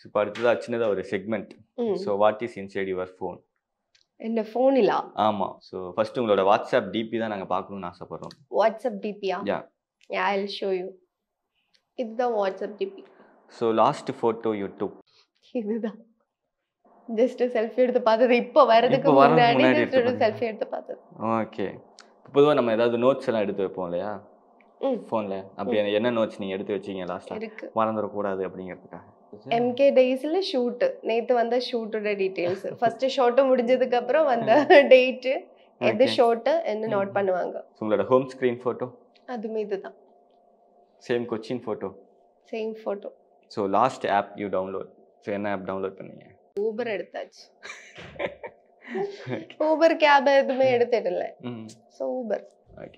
இப்போ அடுத்ததாக சின்னதாக ஒரு செக்மெண்ட் ம் so what is inside your phone இந்த ஃபோனிலா ஆமாம் ஸோ ஃபர்ஸ்ட் உங்களோட வாட்ஸ்அப் டிபி தான் நாங்கள் பார்க்கணும்னு ஆசைப்படுறோம் வாட்ஸ்அப் டிபியா Yeah. Yeah I show you இதுதான் WhatsApp DP so last photo YouTube இதுதான் ஜஸ்ட் செல்ஃபி எடுத்து பார்த்தது இப்போ வரதுக்கு இப்போ வரதுக்கு முன்னாடி முன்னாடி ஜஸ்ட் ஒரு எடுத்து செல்ஃபி எடுத்து பார்த்தது ஓகே பொதுவாக நம்ம ஏதாவது நோட்ஸ் எல்லாம் எடுத்து வைப்போம் இல்லையா ம். ஃபோனில் அப்படி என்ன நோட்ஸ் நீங்கள் எடுத்து வச்சீங்க லாஸ்ட்டாக இருக்கு மறந்துடக்கூடாது அப்படிங்கிறதுக்காக எம்கே டேஸ்ல ஷூட் நேத்து வந்த ஷூட்டோட டீடைல்ஸ் ஃபர்ஸ்ட் ஷூட் முடிஞ்சதுக்கு அப்புறம் வந்த டேட் எது Okay. ஷூட் என்ன நோட் ம். பண்ணுவாங்க So, உங்களோட ஹோம் ஸ்க்ரீன் ஃபோட்டோ அதுமே இதுதான் same Cochin photo same photo so last app you download so என்ன ஆப் டவுன்லோட் பண்ணீங்க ஊபர் எடுத்தாச்சு ஊபர் கேப் எதுவுமே எடுத்துடல ம் ஸோ ஊபர்